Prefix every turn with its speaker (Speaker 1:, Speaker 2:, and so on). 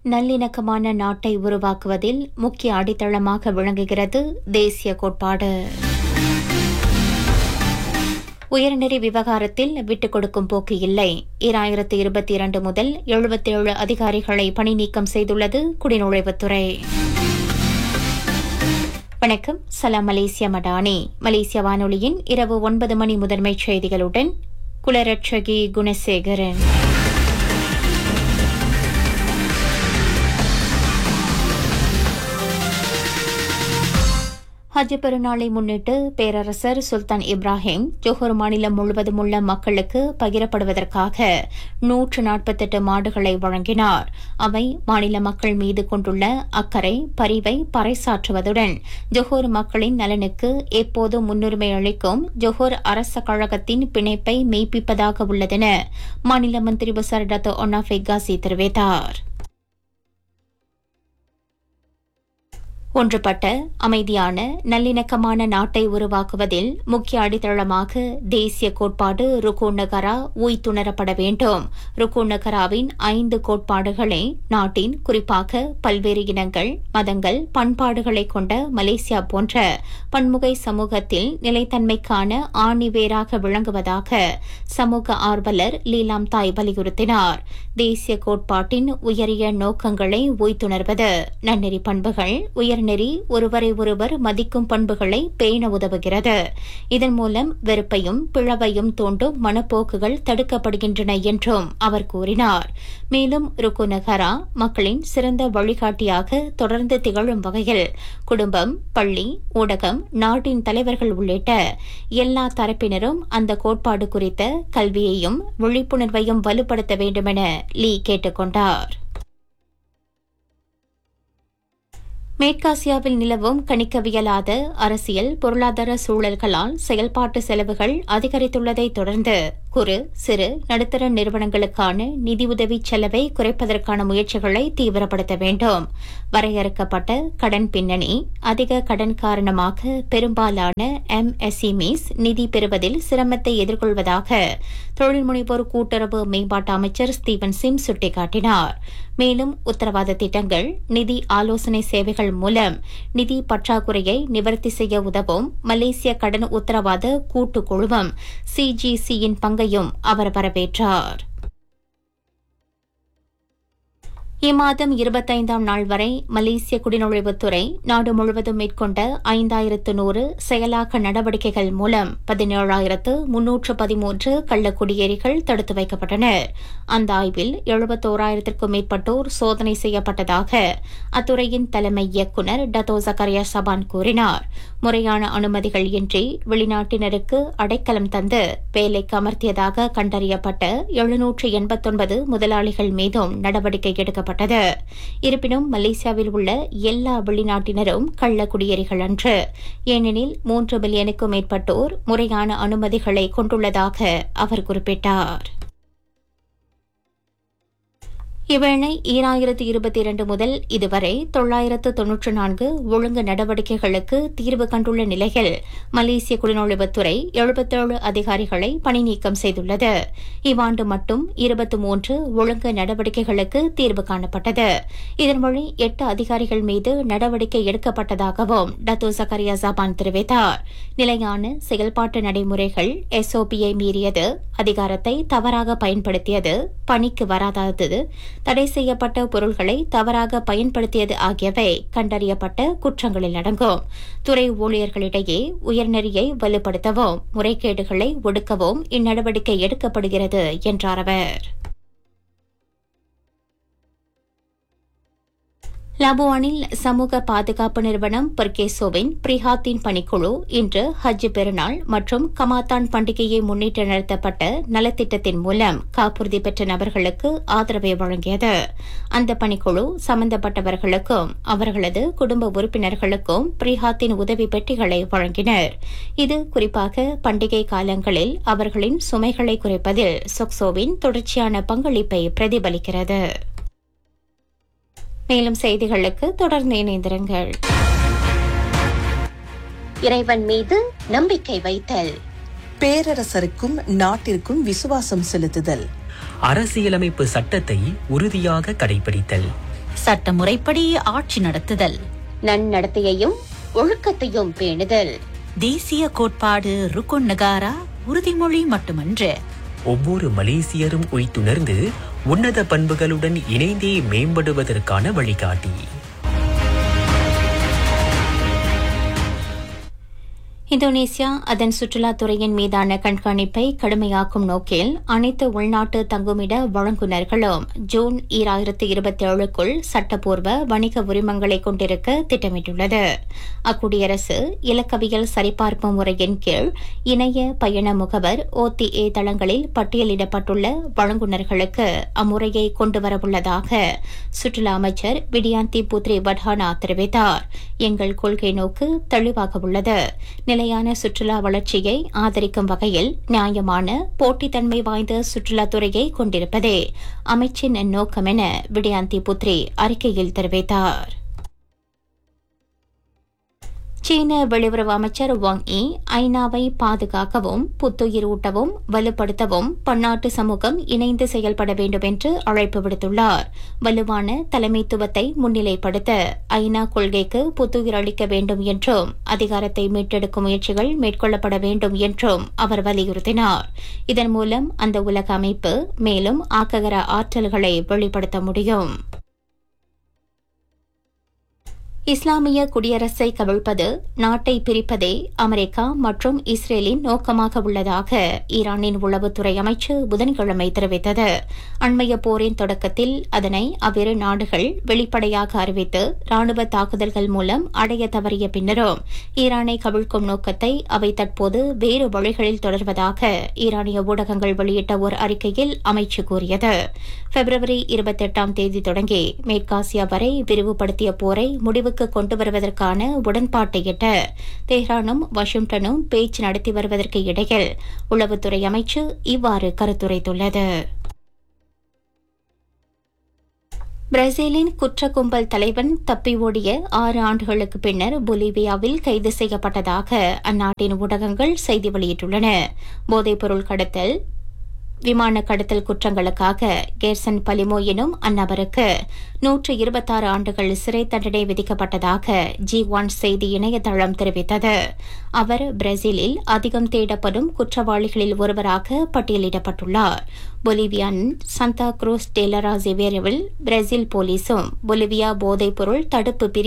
Speaker 1: நல்லிணக்கமான நாட்டை உருவாக்குவதில் முக்கிய அடித்தளமாக விளங்குகிறது தேசிய கோட்பாடு உயர்நெறி விவகாரத்தில் விட்டுக் கொடுக்கும் போக்கு இல்லை இராயிரத்து இருபத்தி இரண்டு முதல் எழுபத்தேழு அதிகாரிகளை பணி நீக்கம் செய்துள்ளது குடிநுழைவுத்துறை வணக்கம் சலாம் மலேசியா மடானி மலேசிய வானொலியின் இரவு ஒன்பது மணி முதன்மைச் செய்திகளுடன் குலரட்சகி குணசேகரன் ஹஜ் பெருநாளை முன்னிட்டு பேரரசர் சுல்தான் இப்ராஹிம் ஜோஹர் மாநிலம் முழுவதும் உள்ள மக்களுக்கு பகிரப்படுவதற்காக நூற்று நாற்பத்தெட்டு மாடுகளை வழங்கினார் அவை மாநில மக்கள் மீது கொண்டுள்ள அக்கறை பரிவை பறைசாற்றுவதுடன் ஜொஹோர் மக்களின் நலனுக்கு எப்போதும் முன்னுரிமை அளிக்கும் ஜொஹோர் அரச கழகத்தின் பிணைப்பை மெய்ப்பிப்பதாக உள்ளதென மாநில மந்திரி பசார் டத்தோ ஒன்னா ஃபெகாசி தெரிவித்தார் ஒன்றுபட்ட அமைதியான நல்லிணக்கமான நாட்டை உருவாக்குவதில் முக்கிய அடித்தளமாக தேசிய கோட்பாடு ருக்கு நகரா உய்த்துணரப்பட வேண்டும் ருக்கு நகராவின் ஐந்து கோட்பாடுகளை நாட்டின் குறிப்பாக பல்வேறு இனங்கள் மதங்கள் பண்பாடுகளை கொண்ட மலேசியா போன்ற பன்முகை சமூகத்தில் நிலைத்தன்மைக்கான ஆணிவேராக விளங்குவதாக சமூக ஆர்வலர் லீலாம் தாய் வலியுறுத்தினார் தேசிய கோட்பாட்டின் உயரிய நோக்கங்களை உய்த்துணர்வது நன்னெறி பண்புகள் உயர் நெறி ஒருவரை ஒருவர் மதிக்கும் பண்புகளை பேண உதவுகிறது இதன் மூலம் வெறுப்பையும் பிளவையும் தூண்டும் மனப்போக்குகள் தடுக்கப்படுகின்றன என்றும் அவர் கூறினார் மேலும் ருக்கு நகரா மக்களின் சிறந்த வழிகாட்டியாக தொடர்ந்து திகழும் வகையில் குடும்பம் பள்ளி ஊடகம் நாட்டின் தலைவர்கள் உள்ளிட்ட எல்லா தரப்பினரும் அந்த கோட்பாடு குறித்த கல்வியையும் விழிப்புணர்வையும் வலுப்படுத்த வேண்டுமென லீ கேட்டுக் கொண்டார் மேற்காசியாவில் நிலவும் கணிக்கவியலாத அரசியல் பொருளாதார சூழல்களால் செயல்பாட்டு செலவுகள் அதிகரித்துள்ளதை தொடர்ந்து குறு சிறு நடுத்தர நிறுவனங்களுக்கான நிதியுதவி செலவை குறைப்பதற்கான முயற்சிகளை தீவிரப்படுத்த வேண்டும் வரையறுக்கப்பட்ட கடன் பின்னணி அதிக கடன் காரணமாக பெரும்பாலான எம்எஸ்இமிஸ் நிதி பெறுவதில் சிரமத்தை எதிர்கொள்வதாக தொழில் முனைவோர் கூட்டுறவு மேம்பாட்டு அமைச்சர் ஸ்டீவன் சிம் சுட்டிக்காட்டினார் மேலும் உத்தரவாத திட்டங்கள் நிதி ஆலோசனை சேவைகள் மூலம் நிதி பற்றாக்குறையை நிவர்த்தி செய்ய உதவும் மலேசிய கடன் உத்தரவாத கூட்டுக்குழுவும் சிஜிசியின் பங்கையும் அவர் வரவேற்றார் இம்மாதம் இருபத்தைந்தாம் நாள் வரை மலேசிய குடிநுழைவுத்துறை நாடு முழுவதும் மேற்கொண்ட ஐந்தாயிரத்து நூறு செயலாக்க நடவடிக்கைகள் மூலம் பதினேழாயிரத்து முன்னூற்று பதிமூன்று கள்ளக்குடியேறிகள் தடுத்து வைக்கப்பட்டனர் அந்த ஆய்வில் எழுபத்தோராயிரத்திற்கும் மேற்பட்டோர் சோதனை செய்யப்பட்டதாக அத்துறையின் தலைமை இயக்குநர் டத்தோ ஜக்கரியா சபான் கூறினார் முறையான அனுமதிகள் இன்றி வெளிநாட்டினருக்கு அடைக்கலம் தந்து வேலைக்கு அமர்த்தியதாக கண்டறியப்பட்ட எழுநூற்று எண்பத்தொன்பது முதலாளிகள் மீதும் நடவடிக்கை எடுக்கப்பட்டது இருப்பினும் மலேசியாவில் உள்ள எல்லா வெளிநாட்டினரும் கள்ள குடியேறிகள் அன்று ஏனெனில் மூன்று பில்லியனுக்கும் மேற்பட்டோர் முறையான அனுமதிகளை கொண்டுள்ளதாக அவர் குறிப்பிட்டார் இவ்வேளை ஈராயிரத்து இருபத்தி இரண்டு முதல் இதுவரை தொள்ளாயிரத்து தொன்னூற்று நான்கு ஒழுங்கு நடவடிக்கைகளுக்கு தீர்வு கண்டுள்ள நிலையில் மலேசிய குடிநுழைவுத்துறை எழுபத்தேழு அதிகாரிகளை பணி நீக்கம் செய்துள்ளது இவ்வாண்டு மட்டும் இருபத்தி மூன்று ஒழுங்கு நடவடிக்கைகளுக்கு தீர்வு காணப்பட்டது இதன் வழி எட்டு அதிகாரிகள் மீது நடவடிக்கை எடுக்கப்பட்டதாகவும் டத்தோ சக்கரியா ஜபான் தெரிவித்தார் நிலையான செயல்பாட்டு நடைமுறைகள் எஸ்ஓபியை மீறியது அதிகாரத்தை தவறாக பயன்படுத்தியது பணிக்கு வராதது தடை செய்யப்பட்ட பொருள்களை தவறாக பயன்படுத்தியது ஆகியவை கண்டறியப்பட்ட குற்றங்களில் அடங்கும் துறை ஊழியர்களிடையே உயர்நெறியை வலுப்படுத்தவும் முறைகேடுகளை ஒடுக்கவும் இந்நடவடிக்கை எடுக்கப்படுகிறது என்றார் அவர் லபுவானில் சமூக பாதுகாப்பு நிறுவனம் பர்கேசோவின் பிரிஹாத்தின் பணிக்குழு இன்று ஹஜ் பெருநாள் மற்றும் கமாத்தான் பண்டிகையை முன்னிட்டு நடத்தப்பட்ட நலத்திட்டத்தின் மூலம் காப்புறுதி பெற்ற நபர்களுக்கு ஆதரவை வழங்கியது அந்த பணிக்குழு சம்பந்தப்பட்டவர்களுக்கும் அவர்களது குடும்ப உறுப்பினர்களுக்கும் பிரிஹாத்தின் உதவி பெட்டிகளை வழங்கினர் இது குறிப்பாக பண்டிகை காலங்களில் அவர்களின் சுமைகளை குறைப்பதில் சொக்சோவின் தொடர்ச்சியான பங்களிப்பை பிரதிபலிக்கிறது மேலும் செய்திகளுக்கு தொடர்ந்து இணைந்திருங்கள் இறைவன் மீது நம்பிக்கை வைத்தல்
Speaker 2: பேரரசருக்கும் நாட்டிற்கும் விசுவாசம் செலுத்துதல்
Speaker 3: அரசியலமைப்பு சட்டத்தை உறுதியாக கடைபிடித்தல் சட்டமுறைப்படி ஆட்சி நடத்துதல்
Speaker 1: நன்னடத்தையையும் ஒழுக்கத்தையும் பேணுதல்
Speaker 3: தேசிய கோட்பாடு ருக்குன் நகாரா உறுதிமொழி மட்டுமன்று
Speaker 4: ஒவ்வொரு மலேசியரும் உய்த்துணர்ந்து உன்னத பண்புகளுடன் இணைந்தே மேம்படுவதற்கான வழிகாட்டி
Speaker 1: இந்தோனேசியா அதன் சுற்றுலாத்துறையின் மீதான கண்காணிப்பை கடுமையாக்கும் நோக்கில் அனைத்து உள்நாட்டு தங்குமிட வழங்குநர்களும் ஜூன் ஈராயிரத்து இருபத்தி ஏழுக்குள் சட்டப்பூர்வ வணிக உரிமங்களை கொண்டிருக்க திட்டமிட்டுள்ளது அக்குடியரசு இலக்கவியல் சரிபார்ப்பு முறையின் கீழ் இணைய பயண முகவர் ஓடிஏ தளங்களில் பட்டியலிடப்பட்டுள்ள வழங்குநர்களுக்கு அம்முறையை கொண்டுவரவுள்ளதாக சுற்றுலா அமைச்சர் விடியாந்தி புத்ரி பட்ஹானா தெரிவித்தார் எங்கள் கொள்கை நோக்கு தெளிவாக உள்ளது நிலையான சுற்றுலா வளர்ச்சியை ஆதரிக்கும் வகையில் நியாயமான போட்டித்தன்மை வாய்ந்த சுற்றுலாத்துறையை கொண்டிருப்பதே அமைச்சின் நோக்கம் என விடியாந்தி புத்ரி அறிக்கையில் தெரிவித்தார் சீன வெளியுறவு அமைச்சர் வாங் இ ஐநாவை பாதுகாக்கவும் புத்துயிர் ஊட்டவும் வலுப்படுத்தவும் பன்னாட்டு சமூகம் இணைந்து செயல்பட வேண்டும் என்று அழைப்பு விடுத்துள்ளார் வலுவான தலைமைத்துவத்தை முன்னிலைப்படுத்த ஐநா கொள்கைக்கு புத்துயிர் அளிக்க வேண்டும் என்றும் அதிகாரத்தை மீட்டெடுக்கும் முயற்சிகள் மேற்கொள்ளப்பட வேண்டும் என்றும் அவர் வலியுறுத்தினார் இதன் மூலம் அந்த உலக அமைப்பு மேலும் ஆக்ககர ஆற்றல்களை வெளிப்படுத்த முடியும் இஸ்லாமிய குடியரசை கவிழ்ப்பது நாட்டை பிரிப்பதே அமெரிக்கா மற்றும் இஸ்ரேலின் நோக்கமாக உள்ளதாக ஈரானின் உளவுத்துறை அமைச்சு புதன்கிழமை தெரிவித்தது அண்மைய போரின் தொடக்கத்தில் அதனை அவ்விரு நாடுகள் வெளிப்படையாக அறிவித்து ராணுவ தாக்குதல்கள் மூலம் அடைய தவறிய பின்னரும் ஈரானை கவிழ்க்கும் நோக்கத்தை அவை தற்போது வேறு வழிகளில் தொடர்வதாக ஈரானிய ஊடகங்கள் வெளியிட்ட ஒரு அறிக்கையில் அமைச்சு கூறியது பிப்ரவரி இருபத்தெட்டாம் தேதி தொடங்கி மேற்காசியா வரை விரிவுபடுத்திய போரை முடிவுக்கு கொண்டு வருவதற்கான உடன்பாட்டை எட்ட தெஹ்ரானும் வாஷிங்டனும் பேச்சு நடத்தி வருவதற்கு இடையில் உளவுத்துறை அமைச்சு இவ்வாறு கருத்துரைத்துள்ளது பிரேசிலின் குற்ற கும்பல் தலைவன் தப்பி ஓடிய ஆறு ஆண்டுகளுக்கு பின்னர் பொலிவியாவில் கைது செய்யப்பட்டதாக அந்நாட்டின் ஊடகங்கள் செய்தி வெளியிட்டுள்ளன போதைப்பொருள் கடத்தல் விமான கடத்தல் குற்றங்களுக்காக கேர்சன் பலிமோ எனும் அந்நபருக்கு நூற்று இருபத்தாறு ஆண்டுகள் சிறை தண்டனை விதிக்கப்பட்டதாக ஜி ஒன் செய்தி இணையதளம் தெரிவித்தது அவர் பிரேசிலில் அதிகம் தேடப்படும் குற்றவாளிகளில் ஒருவராக பட்டியலிடப்பட்டுள்ளார் பொலிவியான் சந்தா குரூஸ் டேலரா ஜெவேரிவில் பிரேசில் போலீசும் பொலிவியா போதைப்பொருள் தடுப்பு பிரிவு